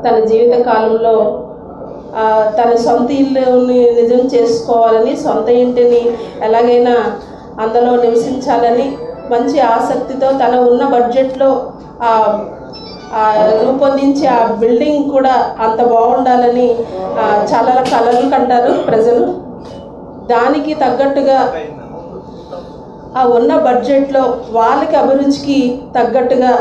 తన జీవిత కాలంలో ఆ, తన సొంత ఇల్లుని నిజం చేసుకోవాలని సొంత ఇంటిని ఎలాగైనా అందులో నివసించాలని మంచి ఆసక్తితో తన ఉన్న బడ్జెట్లో ఆ ఆ రూపొందించే ఆ బిల్డింగ్ కూడా అంత బాగుండాలని ఆ, చాలా కలలు కంటారు ప్రజలు దానికి తగ్గట్టుగా ఆ ఉన్న బడ్జెట్లో వాళ్ళకి అభిరుచికి తగ్గట్టుగా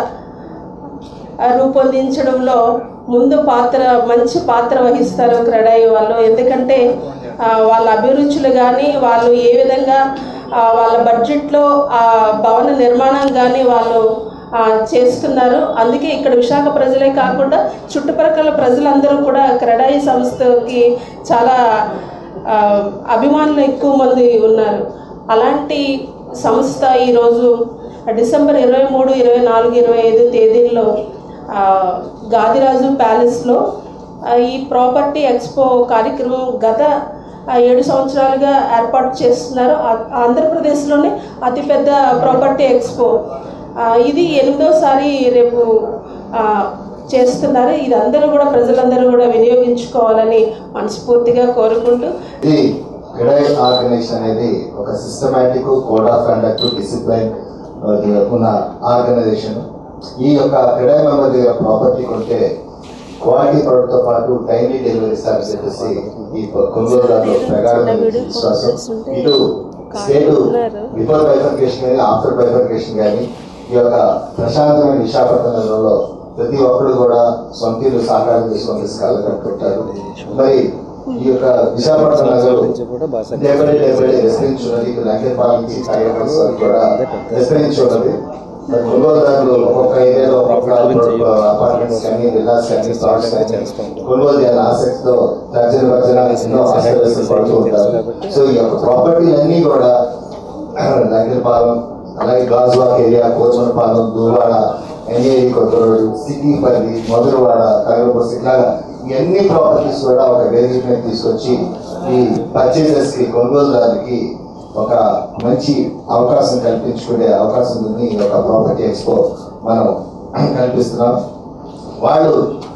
ఆ, రూపొందించడంలో ముందు పాత్ర మంచి పాత్ర వహిస్తారు క్రెడాయి వాళ్ళు ఎందుకంటే ఆ, వాళ్ళ అభిరుచులు కానీ వాళ్ళు ఏ విధంగా ఆ, వాళ్ళ బడ్జెట్లో ఆ భవన నిర్మాణం కానీ వాళ్ళు ఆ, చేస్తున్నారు అందుకే ఇక్కడ విశాఖ ప్రజలే కాకుండా చుట్టుపక్కల ప్రజలందరూ కూడా క్రెడాయి సంస్థకి చాలా ఆ, అభిమానులు ఎక్కువ మంది ఉన్నారు అలాంటి సంస్థ ఈరోజు డిసెంబర్ ఇరవై మూడు ఇరవై నాలుగు ఇరవై ఐదు తేదీల్లో ఆ, గాదిరాజు ప్యాలెస్లో ఆ, ఈ ప్రాపర్టీ ఎక్స్పో కార్యక్రమం గత ఆ, ఏడు సంవత్సరాలుగా ఏర్పాటు చేస్తున్నారు ఆ- ఆంధ్రప్రదేశ్లోనే అతిపెద్ద ప్రాపర్టీ ఎక్స్పో ఆ, ఇది ఎనిమిదోసారి రేపు ఆ, చేస్తున్నారు ఇది అందరూ కూడా ప్రజలందరూ కూడా వినియోగించుకోవాలని మనస్ఫూర్తిగా కోరుకుంటూ ఇది క్రెడై ఆర్గనైజేషన్ అనేది ఒక systematic code of conduct discipline ఉన్న ఆర్గనైజేషన్ ఈ యొక్క క్రెడై మెంబర్ దగ్గర ప్రాపర్టీ కొంటే క్వాలిటీ ప్రొడక్ట్ తో పాటు టైమ్లీ డెలివరీ సర్వీస్ చెప్పేసి ఈ కొనుగోలుదారులు ప్రగాఢమైన విశ్వాసం ఇటు స్టేట్ బిఫోర్ బైఫర్కేషన్ కానీ ఆఫ్టర్ బైఫర్కేషన్ కానీ ఈ యొక్క ప్రశాంతమైన విశాఖపట్నంలో ప్రతి ఒక్కరు కూడా సొంత ఇల్లు సాకారం చేసుకొని తీసుకెళ్ళ కట్టుకుంటారు మరి ఈ యొక్క విశాఖపట్నం నగరు డెబ్బై డెబ్బై విస్తరించున్నది ఇక్కడ లంకేపాలెం నుంచి కార్యక్రమం కూడా విస్తరించున్నది మరి కొనుగోలుదారులు ఒక్కొక్క ఏరియాలో ఒక్కొక్క అపార్ట్మెంట్స్ కానీ విల్లాస్ కానీ ప్లాట్స్ కానీ కొనుగోలు చేయాలని ఆసక్తితో తర్జన భర్జన ఎన్నో ఆశలు పడుతూ ఉంటారు సో ఈ యొక్క ప్రాపర్టీ అన్ని కూడా లంకేపాలెం అలాగే గాజువాక్ ఏరియా కోచమనపాలెం దూవాడ ఎన్ఏఈ కొత్తరోడ్ సిటీపల్లి మధురవాడ కనగపూర్ ఇట్లాగా ఇవన్నీ ప్రాపర్టీస్ కూడా ఒక వేదిక మీద తీసుకొచ్చి ఈ పర్చేసర్స్ కి కొనుగోలుదారులకి ఒక మంచి అవకాశం కల్పించుకునే అవకాశం ఉంది ఈ యొక్క ప్రాపర్టీ ఎక్స్పో మనం కల్పిస్తున్నాం వాళ్ళు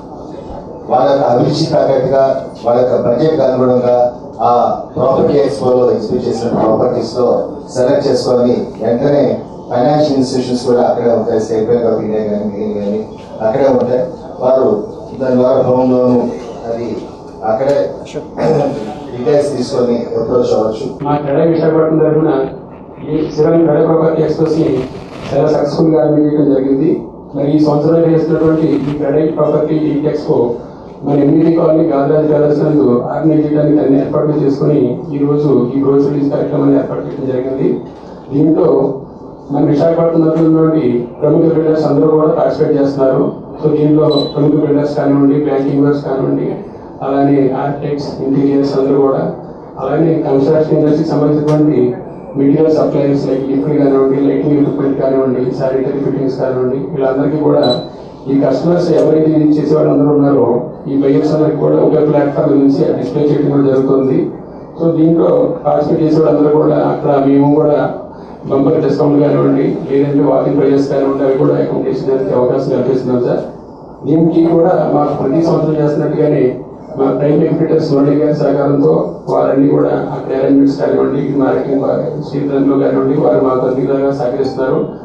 వాళ్ళ యొక్క అభిరుచి తగ్గట్టుగా వాళ్ళ యొక్క బడ్జెట్ అనుగుణంగా ఆ ప్రాపర్టీ ఎక్స్పోలో ఎగ్జిబిట్ చేసిన ప్రాపర్టీస్ లో సెలెక్ట్ చేసుకొని వెంటనే ఫైనాన్షియల్ ఇన్స్టిట్యూషన్స్ కూడా అక్కడే ఉంటాయి స్టేట్ బ్యాంక్ ఆఫ్ ఇండియా కానీ మిగిలిన కానీ అక్కడే ఉంటాయి వారు దాని ద్వారా హోమ్ లోన్ అది అక్కడే డీటెయిల్స్ తీసుకొని అప్రోచ్ అవ్వచ్చు మా క్రెడై విశాఖపట్నం తరఫున ఈ శివన్ క్రెడై ప్రాపర్టీ ఎక్స్పోస్ ని చాలా సక్సెస్ఫుల్ గా నిర్వహించడం జరిగింది మరి ఈ సంవత్సరం చేసినటువంటి ఈ క్రెడై ప్రాపర్టీ ఎక్స్పో మన ఎమ్యూనిటీ కాలనీ గాంధరాజ్ ప్యాలెస్ నందు ఆర్గనైజ్ చేయడానికి అన్ని ఏర్పాట్లు చేసుకుని ఈ రోజు ఈ రోజు రిలీజ్ కార్యక్రమాన్ని ఏర్పాటు చేయడం జరిగింది దీంట్లో మన విశాఖపట్నంలో ఉన్నటువంటి ప్రముఖ బిల్డర్స్ అందరూ కూడా పార్టిసిపేట్ చేస్తున్నారు సో దీనిలో ప్రముఖ బిల్డర్స్ కానివ్వండి బ్యాంకింగ్ వర్క్స్ కానివ్వండి అలానే ఆర్కిటెక్ట్స్ ఇంటీరియర్స్ అందరూ కూడా అలానే కన్స్ట్రక్షన్ ఇండస్ట్రీకి సంబంధించినటువంటి మెటీరియల్ సప్లైర్స్ లైక్ లిఫ్ట్ కానివ్వండి లైటింగ్ ఎక్విప్మెంట్ కానివ్వండి శానిటరీ ఫిట్టింగ్స్ కానివ్వండి వీళ్ళందరికీ కూడా ఈ కస్టమర్స్ ఎవరైతే యూజ్ చేసే వాళ్ళందరూ ఉన్నారో ఈ బయర్స్ అందరికి కూడా ఒకే ప్లాట్ఫామ్ నుంచి డిస్ప్లే చేయడం కూడా జరుగుతుంది సో దీంట్లో పార్టిసిపేట్ చేసే వాళ్ళందరూ కూడా అక్కడ మేము కూడా బంపర్ డిస్కౌంట్ కానివ్వండి లేదంటే వాకింగ్ ప్రైజెస్ కానివ్వండి అవి కూడా అకామిడేషన్ దానికి అవకాశం కల్పిస్తున్నాం సార్ దీనికి కూడా మాకు ప్రతి సంవత్సరం చేస్తున్నట్టుగానే మా ప్రైమ్ ఎగ్జిక్యూటివ్స్ మురళి గారి సహకారంతో వారన్నీ కూడా అక్కడ అరేంజ్మెంట్స్ కానివ్వండి మార్కెటింగ్ శ్రీధర్లో కానివ్వండి వారు మాకు అన్ని విధాలుగా సహకరిస్తున్నారు